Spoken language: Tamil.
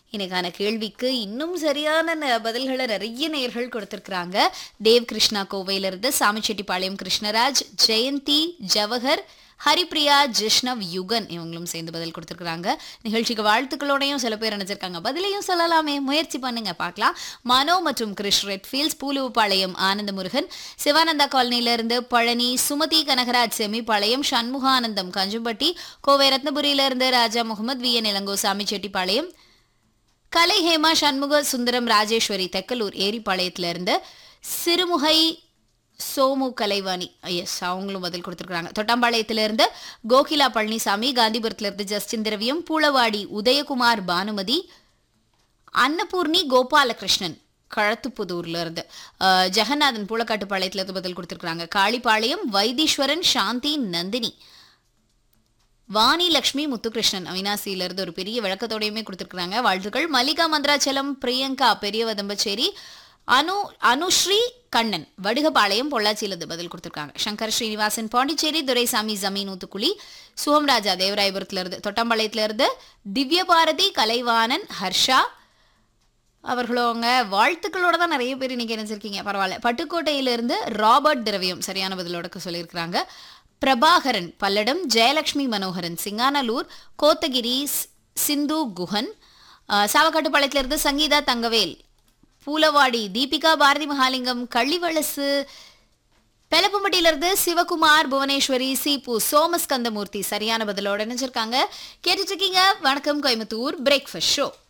எனக்கான கேள்விக்கு இன்னும் சரியான ந- பதில்களை நிறைய நேயர்கள் கொடுத்திருக்கிறாங்க தேவ் கிருஷ்ணா கோவையிலிருந்து சாமிச்செட்டிப்பாளையம் கிருஷ்ணராஜ் ஜெயந்தி ஜவஹர் ஹரிப்ரியா ஜிஷ்ணவ் யுகன் இவங்களும் சேர்ந்து பதில் கொடுத்திருக்கிறாங்க நிகழ்ச்சிக்கு வாழ்த்துக்களோடையும் சில பேர் நினைச்சிருக்காங்க பதிலையும் சொல்லலாமே முயற்சி பண்ணுங்க பார்க்கலாம் மனோ மற்றும் கிறிஷ் ரெட்ஃபீல்ட்ஸ் பூலுவுப்பாளையம் ஆனந்த முருகன் சிவானந்தா காலனில இருந்து பழனி சுமதி கனகராஜ் செமிப்பாளையம் சண்முகானந்தம் கஞ்சம்பட்டி கோவை ரத்னபுரியில இருந்து ராஜா முகமது வி என் இளங்கோ சாமிச்செட்டிப்பாளையம் கலை ஹேமா சண்முக சுந்தரம் ராஜேஸ்வரி தெக்கலூர் ஏரிப்பாளையத்துல இருந்து சிறுமுகை சோமு கலைவாணி எஸ் அவங்களும் பதில் கொடுத்துருக்காங்க தொட்டாம்பாளையத்துல இருந்து கோகிலா பழனிசாமி காந்திபுரத்துல இருந்து ஜஸ்டின் திரவியம் பூளவாடி உதயகுமார் பானுமதி அன்னபூர்ணி கோபாலகிருஷ்ணன் கழத்துப்புதூர்ல இருந்து அஹ், ஜெகநாதன் பூளக்காட்டுப்பாளையத்துல இருந்து பதில் கொடுத்துருக்காங்க காளிப்பாளையம் வைத்தீஸ்வரன் சாந்தி நந்தினி வாணி லக்ஷ்மி முத்துகிருஷ்ணன் அவினாசியில இருந்து ஒரு பெரிய விளக்கத்தோடையுமே கொடுத்துருக்காங்க வாழ்த்துக்கள் மல்லிகா மந்திராச்சலம் பிரியங்கா பெரியவதம்பச்சேரி அனு அனுஸ்ரீ கண்ணன் வடுகபாளையம் பொள்ளாச்சியிலிருந்து பதில் கொடுத்துருக்காங்க சங்கர் ஸ்ரீனிவாசன் பாண்டிச்சேரி துரைசாமி ஜமீன் ஊத்துக்குழி சுகம்ராஜா தேவராயபுரத்துல இருந்து தொட்டம்பாளையத்துல இருந்து திவ்ய பாரதி கலைவாணன் ஹர்ஷா அவர்களவங்க வாழ்த்துக்களோட தான் நிறைய பேர் இன்னைக்கு நினைச்சிருக்கீங்க பரவாயில்ல பட்டுக்கோட்டையிலிருந்து ராபர்ட் திரவியம் சரியான பதிலோட சொல்லியிருக்கிறாங்க பிரபாகரன் பல்லடம் ஜெயலட்சுமி மனோகரன் சிங்கானலூர் கோத்தகிரி ஸ்- சிந்து குஹன் அஹ், சாவக்காட்டுப்பாளையத்திலிருந்து சங்கீதா தங்கவேல் பூலவாடி தீபிகா பாரதி மகாலிங்கம் கள்ளிவளசு பெலப்பும்பட்டியிலிருந்து சிவகுமார் புவனேஸ்வரி சீபு சோமஸ்கந்தமூர்த்தி சரியான பதிலோட நினைச்சிருக்காங்க கேட்டுட்டு இருக்கீங்க வணக்கம் கோயம்புத்தூர் பிரேக்ஃபாஸ்ட் ஷோ